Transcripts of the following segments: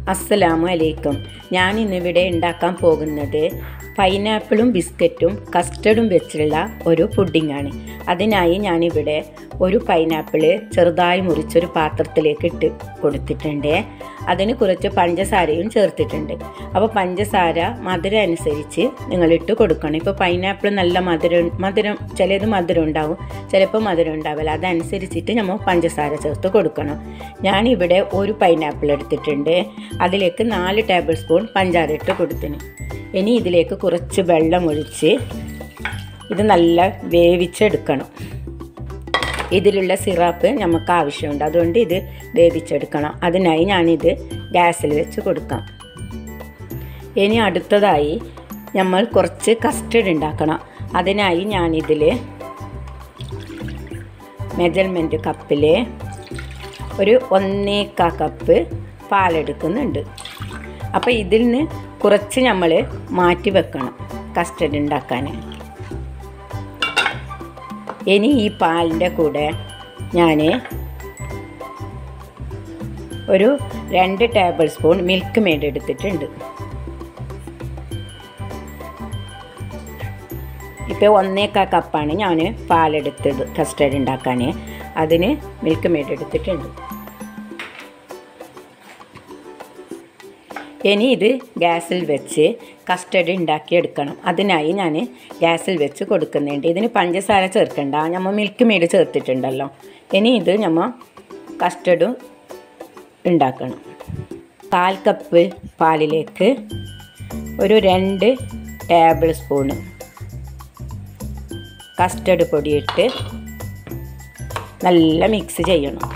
അസ്സലാമു അലൈക്കും ഞാൻ ഇന്നിവിടെ ഉണ്ടാക്കാൻ പോകുന്നത് പൈനാപ്പിളും ബിസ്ക്കറ്റും കസ്റ്റർഡും വെച്ചുള്ള ഒരു പുഡിങ്ങാണ് അതിനായി ഞാനിവിടെ ഒരു പൈനാപ്പിള് ചെറുതായി മുറിച്ചൊരു പാത്രത്തിലേക്ക് ഇട്ട് കൊടുത്തിട്ടുണ്ട് അതിന് കുറച്ച് പഞ്ചസാരയും ചേർത്തിട്ടുണ്ട് അപ്പോൾ പഞ്ചസാര മധുരം അനുസരിച്ച് നിങ്ങൾ ഇട്ട് കൊടുക്കണം ഇപ്പോൾ പൈനാപ്പിൾ നല്ല മധുരം മധുരം ചിലത് മധുരം ഉണ്ടാവും ചിലപ്പോൾ മധുരം ഉണ്ടാവില്ല അതനുസരിച്ചിട്ട് നമ്മൾ പഞ്ചസാര ചേർത്ത് കൊടുക്കണം ഞാനിവിടെ ഒരു പൈനാപ്പിൾ എടുത്തിട്ടുണ്ട് അതിലേക്ക് നാല് ടേബിൾ സ്പൂൺ പഞ്ചാര ഇട്ട് കൊടുത്തിന് ഇനി ഇതിലേക്ക് കുറച്ച് വെള്ളം ഒഴിച്ച് ഇത് നല്ല വേവിച്ചെടുക്കണം ഇതിലുള്ള സിറാപ്പ് നമുക്ക് ആവശ്യമുണ്ട് അതുകൊണ്ട് ഇത് വേവിച്ചെടുക്കണം അതിനായി ഞാനിത് ഗ്യാസിൽ വെച്ച് കൊടുക്കാം ഇനി അടുത്തതായി നമ്മൾ കുറച്ച് കസ്റ്റർഡ് ഉണ്ടാക്കണം അതിനായി ഞാനിതിൽ മെജർമെൻറ്റ് കപ്പിൽ ഒരു ഒന്നേക്കാ കപ്പ് പാലെടുക്കുന്നുണ്ട് അപ്പോൾ ഇതിൽ നിന്ന് കുറച്ച് നമ്മൾ മാറ്റി വെക്കണം കസ്റ്റർഡ് ഉണ്ടാക്കാൻ ഇനി ഈ പാലിൻ്റെ കൂടെ ഞാൻ ഒരു രണ്ട് ടേബിൾ സ്പൂൺ മിൽക്ക് മെയ്ഡ് എടുത്തിട്ടുണ്ട് ഇപ്പോൾ ഒന്നേക്കാ കപ്പാണ് ഞാൻ പാലെടുത്തത് കസ്റ്റർഡ് ഉണ്ടാക്കാൻ അതിന് മിൽക്ക് മെയ്ഡ് എടുത്തിട്ടുണ്ട് ഇനി ഇത് ഗ്യാസിൽ വെച്ച് കസ്റ്റർഡ് ഉണ്ടാക്കിയെടുക്കണം അതിനായി ഞാൻ ഗ്യാസിൽ വെച്ച് കൊടുക്കുന്നുണ്ട് ഇതിന് പഞ്ചസാര ചേർക്കണ്ട നമ്മൾ മിൽക്ക് മെയ്ഡ് ചേർത്തിട്ടുണ്ടല്ലോ ഇനി ഇത് നമ്മൾ കസ്റ്റർഡും ഉണ്ടാക്കണം കാൽ കപ്പ് പാലിലേക്ക് ഒരു രണ്ട് ടേബിൾ സ്പൂണ് കസ്റ്റർഡ് പൊടിയിട്ട് നല്ല മിക്സ് ചെയ്യണം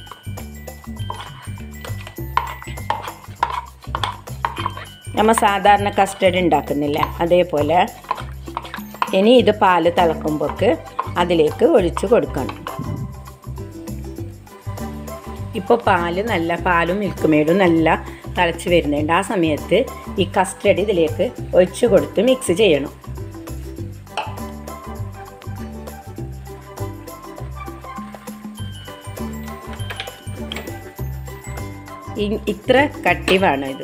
നമ്മൾ സാധാരണ കസ്റ്റർഡ് ഉണ്ടാക്കുന്നില്ല അതേപോലെ ഇനി ഇത് പാല് തിളക്കുമ്പോൾക്ക് അതിലേക്ക് ഒഴിച്ച് കൊടുക്കണം ഇപ്പോൾ പാല് നല്ല പാലും മിൽക്ക് മെയ്ഡും നല്ല തിളച്ച് വരുന്നുണ്ട് ആ സമയത്ത് ഈ കസ്റ്റർഡ് ഇതിലേക്ക് ഒഴിച്ച് കൊടുത്ത് മിക്സ് ചെയ്യണം ഇത്ര കട്ടി വേണം ഇത്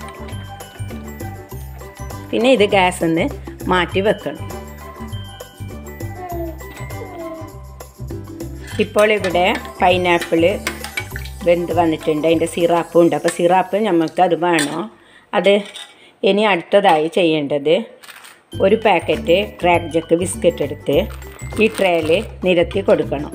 പിന്നെ ഇത് ഗ്യാസ് ഒന്ന് മാറ്റി വെക്കണം ഇപ്പോൾ ഇവിടെ പൈനാപ്പിള് വെന്ത് വന്നിട്ടുണ്ട് അതിൻ്റെ സിറാപ്പും ഉണ്ട് അപ്പോൾ സിറാപ്പ് നമുക്ക് അത് വേണോ അത് ഇനി അടുത്തതായി ചെയ്യേണ്ടത് ഒരു പാക്കറ്റ് ക്രാക്ക് ജക്ക് ബിസ്ക്കറ്റ് എടുത്ത് ഈ ട്രേയിൽ നിരത്തി കൊടുക്കണം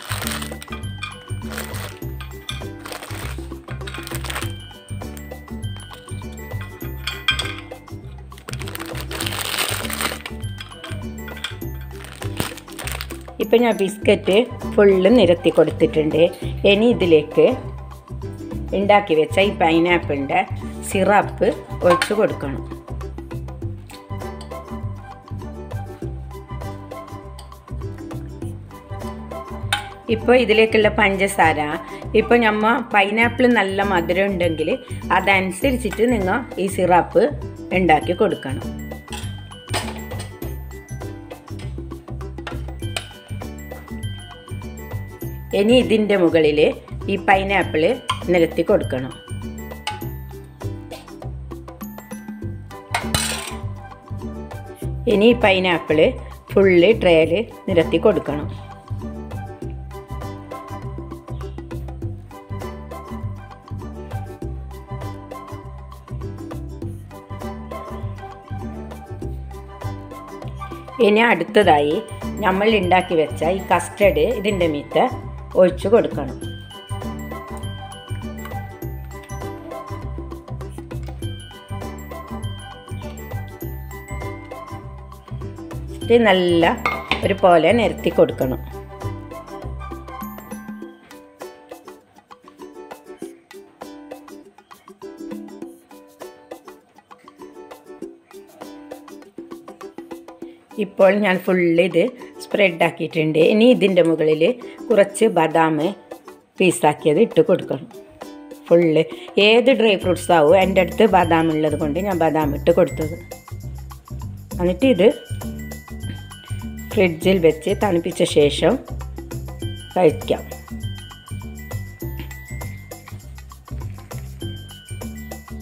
ഇപ്പം ഞാൻ ബിസ്ക്കറ്റ് ഫുള്ള് നിരത്തി കൊടുത്തിട്ടുണ്ട് ഇനി ഇതിലേക്ക് ഉണ്ടാക്കി വെച്ച ഈ പൈനാപ്പിളിൻ്റെ സിറപ്പ് ഒഴിച്ച് കൊടുക്കണം ഇപ്പോൾ ഇതിലേക്കുള്ള പഞ്ചസാര ഇപ്പോൾ നമ്മ പൈനാപ്പിൾ നല്ല മധുരം ഉണ്ടെങ്കിൽ അതനുസരിച്ചിട്ട് നിങ്ങൾ ഈ സിറപ്പ് ഉണ്ടാക്കി കൊടുക്കണം ഇനി ഇതിൻ്റെ മുകളിൽ ഈ പൈനാപ്പിൾ നിരത്തി കൊടുക്കണം ഇനി ഈ പൈനാപ്പിൾ ഫുള്ള് ട്രേയിൽ നിരത്തി കൊടുക്കണം ഇനി അടുത്തതായി നമ്മൾ ഉണ്ടാക്കി വെച്ച ഈ കസ്റ്റർഡ് ഇതിൻ്റെ മീത്ത് ഒഴിച്ചു കൊടുക്കണം ഇത് നല്ല ഒരു പോലെ നിരത്തി കൊടുക്കണം ഇപ്പോൾ ഞാൻ ഫുള്ള് ഇത് സ്പ്രെഡ് ആക്കിയിട്ടുണ്ട് ഇനി ഇതിൻ്റെ മുകളിൽ കുറച്ച് ബദാം പീസാക്കിയത് ഇട്ട് കൊടുക്കണം ഫുള്ള് ഏത് ഡ്രൈ ഫ്രൂട്ട്സ് ആവും എൻ്റെ അടുത്ത് ബദാം ഉള്ളത് കൊണ്ട് ഞാൻ ബദാം ഇട്ട് കൊടുത്തത് എന്നിട്ട് ഇത് ഫ്രിഡ്ജിൽ വെച്ച് തണുപ്പിച്ച ശേഷം കഴിക്കാം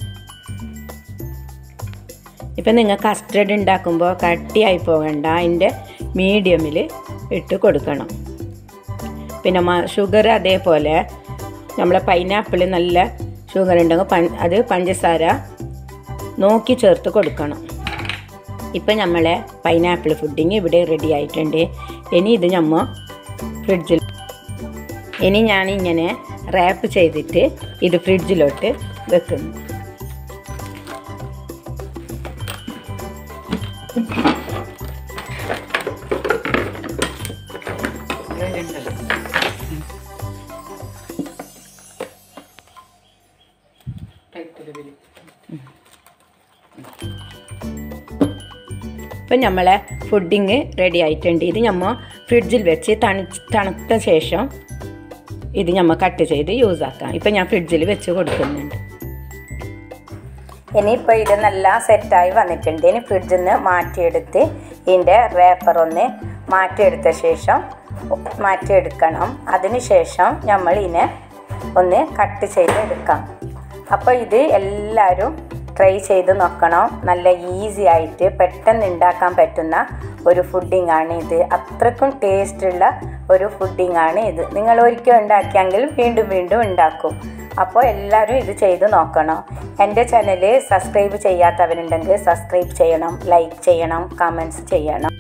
ഇപ്പം നിങ്ങൾ കസ്റ്റർഡ് ഉണ്ടാക്കുമ്പോൾ കട്ടിയായി പോകണ്ട അതിൻ്റെ മീഡിയമിൽ ഇട്ട് കൊടുക്കണം പിന്നെ ഷുഗർ അതേപോലെ നമ്മളെ പൈനാപ്പിൾ നല്ല ഷുഗർ ഉണ്ടെങ്കിൽ പ അത് പഞ്ചസാര നോക്കി ചേർത്ത് കൊടുക്കണം ഇപ്പം നമ്മളെ പൈനാപ്പിൾ ഫുഡിങ് ഇവിടെ റെഡി ആയിട്ടുണ്ട് ഇനി ഇത് നമ്മൾ ഫ്രിഡ്ജിൽ ഇനി ഞാൻ ഇങ്ങനെ റാപ്പ് ചെയ്തിട്ട് ഇത് ഫ്രിഡ്ജിലോട്ട് വെക്കുന്നു ഇപ്പം നമ്മളെ ഫുഡിങ് റെഡി ആയിട്ടുണ്ട് ഇത് നമ്മൾ ഫ്രിഡ്ജിൽ വെച്ച് തണു തണുത്ത ശേഷം ഇത് നമ്മൾ കട്ട് ചെയ്ത് യൂസ് ആക്കാം ഇപ്പം ഞാൻ ഫ്രിഡ്ജിൽ വെച്ച് കൊടുക്കുന്നുണ്ട് ഇനിയിപ്പോൾ ഇത് നല്ല സെറ്റായി വന്നിട്ടുണ്ട് ഇനി ഫ്രിഡ്ജിൽ നിന്ന് മാറ്റിയെടുത്ത് ഇതിൻ്റെ റേപ്പർ ഒന്ന് മാറ്റിയെടുത്ത ശേഷം മാറ്റിയെടുക്കണം അതിന് ശേഷം നമ്മൾ ഇതിനെ ഒന്ന് കട്ട് ചെയ്ത് എടുക്കാം അപ്പോൾ ഇത് എല്ലാവരും ട്രൈ ചെയ്ത് നോക്കണം നല്ല ഈസി ആയിട്ട് പെട്ടെന്ന് ഉണ്ടാക്കാൻ പറ്റുന്ന ഒരു ഫുഡിംഗ് ആണ് ഇത് അത്രക്കും ടേസ്റ്റുള്ള ഒരു ഫുഡിംഗ് ആണ് ഇത് നിങ്ങൾ ഒരിക്കൽ ഉണ്ടാക്കിയെങ്കിൽ വീണ്ടും വീണ്ടും ഉണ്ടാക്കും അപ്പോൾ എല്ലാവരും ഇത് ചെയ്ത് നോക്കണം എൻ്റെ ചാനൽ സബ്സ്ക്രൈബ് ചെയ്യാത്തവരുണ്ടെങ്കിൽ സബ്സ്ക്രൈബ് ചെയ്യണം ലൈക്ക് ചെയ്യണം കമൻസ് ചെയ്യണം